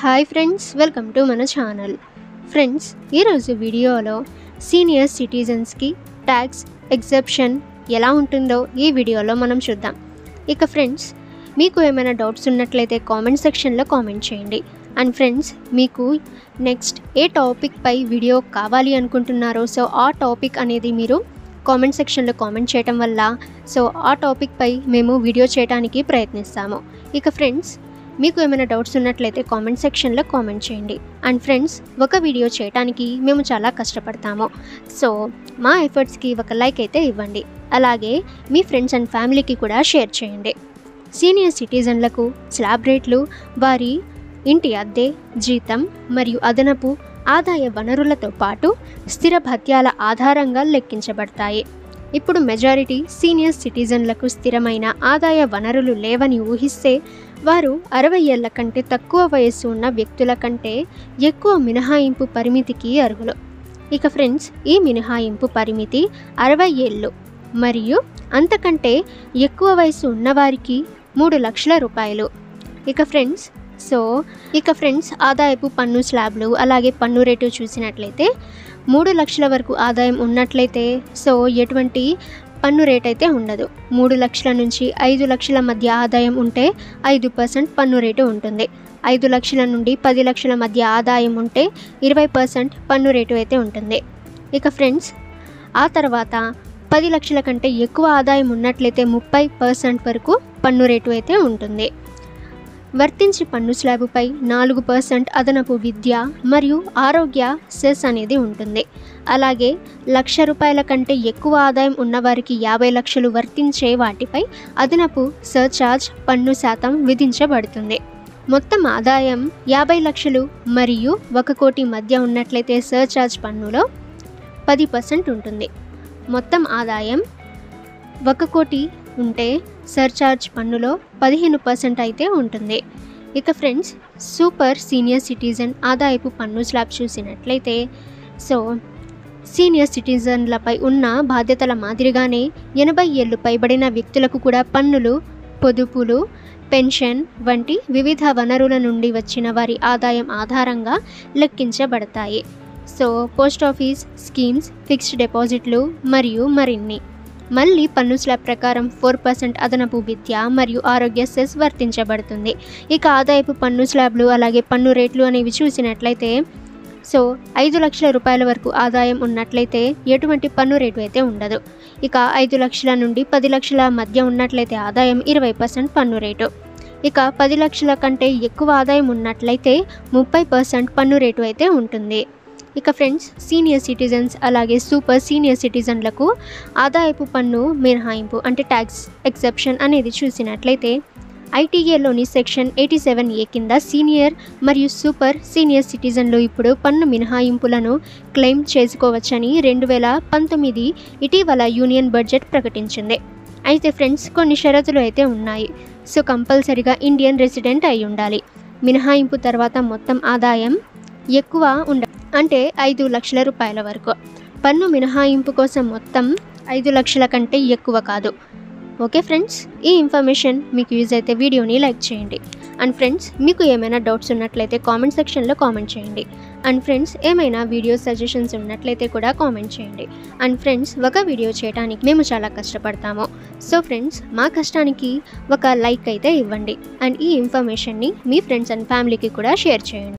hi friends welcome to మన channel friends ఈరోజు వీడియోలో సీనియర్ సిటిజన్స్కి ట్యాక్స్ ఎగ్జెప్షన్ ఎలా ఉంటుందో ఈ వీడియోలో మనం చూద్దాం ఇక ఫ్రెండ్స్ మీకు ఏమైనా డౌట్స్ ఉన్నట్లయితే కామెంట్ సెక్షన్లో కామెంట్ చేయండి అండ్ ఫ్రెండ్స్ మీకు నెక్స్ట్ ఏ టాపిక్ పై వీడియో కావాలి అనుకుంటున్నారో సో ఆ టాపిక్ అనేది మీరు కామెంట్ సెక్షన్లో కామెంట్ చేయటం వల్ల సో ఆ టాపిక్ పై మేము వీడియో చేయడానికి ప్రయత్నిస్తాము ఇక ఫ్రెండ్స్ మీకు ఏమైనా డౌట్స్ ఉన్నట్లయితే కామెంట్ సెక్షన్లో కామెంట్ చేయండి అండ్ ఫ్రెండ్స్ ఒక వీడియో చేయడానికి మేము చాలా కష్టపడతాము సో మా ఎఫర్ట్స్కి ఒక లైక్ అయితే ఇవ్వండి అలాగే మీ ఫ్రెండ్స్ అండ్ ఫ్యామిలీకి కూడా షేర్ చేయండి సీనియర్ సిటిజన్లకు స్లాబ్ రేట్లు వారి ఇంటి అద్దె జీతం మరియు అదనపు ఆదాయ వనరులతో పాటు స్థిర భత్యాల ఆధారంగా లెక్కించబడతాయి ఇప్పుడు మెజారిటీ సీనియర్ సిటిజన్లకు స్థిరమైన ఆదాయ వనరులు లేవని ఊహిస్తే వారు అరవై ఏళ్ల కంటే తక్కువ వయస్సు ఉన్న వ్యక్తుల కంటే ఎక్కువ మినహాయింపు పరిమితికి అర్హులు ఇక ఫ్రెండ్స్ ఈ మినహాయింపు పరిమితి అరవై ఏళ్ళు మరియు అంతకంటే ఎక్కువ వయసు ఉన్నవారికి మూడు లక్షల రూపాయలు ఇక ఫ్రెండ్స్ సో ఇక ఫ్రెండ్స్ ఆదాయపు పన్ను స్లాబ్లు అలాగే పన్ను రేటు చూసినట్లయితే మూడు లక్షల వరకు ఆదాయం ఉన్నట్లయితే సో ఎటువంటి పన్ను రేట్ అయితే ఉండదు మూడు లక్షల నుంచి ఐదు లక్షల మధ్య ఆదాయం ఉంటే ఐదు పర్సెంట్ పన్ను రేటు ఉంటుంది ఐదు లక్షల నుండి పది లక్షల మధ్య ఆదాయం ఉంటే ఇరవై పర్సెంట్ పన్ను రేటు అయితే ఉంటుంది ఇక ఫ్రెండ్స్ ఆ తర్వాత పది లక్షల కంటే ఎక్కువ ఆదాయం ఉన్నట్లయితే ముప్పై పర్సెంట్ వరకు పన్ను రేటు అయితే ఉంటుంది వర్తించి పన్ను స్లాబుపై నాలుగు పర్సెంట్ అదనపు విద్య మరియు ఆరోగ్య సెస్ అనేది ఉంటుంది అలాగే లక్ష రూపాయల కంటే ఎక్కువ ఆదాయం ఉన్నవారికి యాభై లక్షలు వర్తించే వాటిపై అదనపు సర్చార్జ్ పన్ను శాతం విధించబడుతుంది మొత్తం ఆదాయం యాభై లక్షలు మరియు ఒక కోటి మధ్య ఉన్నట్లయితే సర్చార్జ్ పన్నులో పది పర్సెంట్ ఉంటుంది మొత్తం ఆదాయం ఒక కోటి ఉంటే సర్చార్జ్ పన్నులో పదిహేను పర్సెంట్ అయితే ఉంటుంది ఇక ఫ్రెండ్స్ సూపర్ సీనియర్ సిటిజన్ ఆదాయపు పన్ను స్లాబ్ చూసినట్లయితే సో సీనియర్ సిటిజన్లపై ఉన్న బాధ్యతల మాదిరిగానే ఎనభై ఏళ్ళు పైబడిన వ్యక్తులకు కూడా పన్నులు పొదుపులు పెన్షన్ వంటి వివిధ వనరుల నుండి వచ్చిన వారి ఆదాయం ఆధారంగా లెక్కించబడతాయి so post office schemes fixed డిపాజిట్లు మరియు మరిన్ని మళ్ళీ పన్ను స్లాబ్ ప్రకారం ఫోర్ పర్సెంట్ అదనపు విద్య మరియు ఆరోగ్య సెస్ వర్తించబడుతుంది ఇక ఆదాయపు పన్ను స్లాబ్లు అలాగే పన్ను రేట్లు అనేవి చూసినట్లయితే సో ఐదు లక్షల రూపాయల వరకు ఆదాయం ఉన్నట్లయితే ఎటువంటి పన్ను రేటు అయితే ఉండదు ఇక ఐదు లక్షల నుండి పది లక్షల మధ్య ఉన్నట్లయితే ఆదాయం ఇరవై పర్సెంట్ పన్ను రేటు ఇక పది లక్షల కంటే ఎక్కువ ఆదాయం ఉన్నట్లయితే ముప్పై పర్సెంట్ పన్ను రేటు అయితే ఉంటుంది ఇక ఫ్రెండ్స్ సీనియర్ సిటిజన్స్ అలాగే సూపర్ సీనియర్ సిటిజన్లకు ఆదాయపు పన్ను మినహాయింపు అంటే ట్యాక్స్ ఎక్సెప్షన్ అనేది చూసినట్లయితే ఐటీఏలోని సెక్షన్ ఎయిటీ సెవెన్ ఏ కింద సీనియర్ మరియు సూపర్ సీనియర్ సిటిజన్లు ఇప్పుడు పన్ను మినహాయింపులను క్లెయిమ్ చేసుకోవచ్చని రెండు వేల పంతొమ్మిది ఇటీవల యూనియన్ బడ్జెట్ ప్రకటించింది అయితే ఫ్రెండ్స్ కొన్ని షరతులు అయితే ఉన్నాయి సో కంపల్సరిగా ఇండియన్ రెసిడెంట్ అయి ఉండాలి మినహాయింపు తర్వాత మొత్తం ఆదాయం ఎక్కువ ఉండ అంటే ఐదు లక్షల రూపాయల వరకు పన్ను మినహాయింపు కోసం మొత్తం ఐదు లక్షల కంటే ఎక్కువ కాదు ఓకే ఫ్రెండ్స్ ఈ ఇన్ఫర్మేషన్ మీకు యూజ్ అయితే వీడియోని లైక్ చేయండి అండ్ ఫ్రెండ్స్ మీకు ఏమైనా డౌట్స్ ఉన్నట్లయితే కామెంట్ సెక్షన్లో కామెంట్ చేయండి అండ్ ఫ్రెండ్స్ ఏమైనా వీడియో సజెషన్స్ ఉన్నట్లయితే కూడా కామెంట్ చేయండి అండ్ ఫ్రెండ్స్ ఒక వీడియో చేయడానికి మేము చాలా కష్టపడతాము సో ఫ్రెండ్స్ మా కష్టానికి ఒక లైక్ అయితే ఇవ్వండి అండ్ ఈ ఇన్ఫర్మేషన్ని మీ ఫ్రెండ్స్ అండ్ ఫ్యామిలీకి కూడా షేర్ చేయండి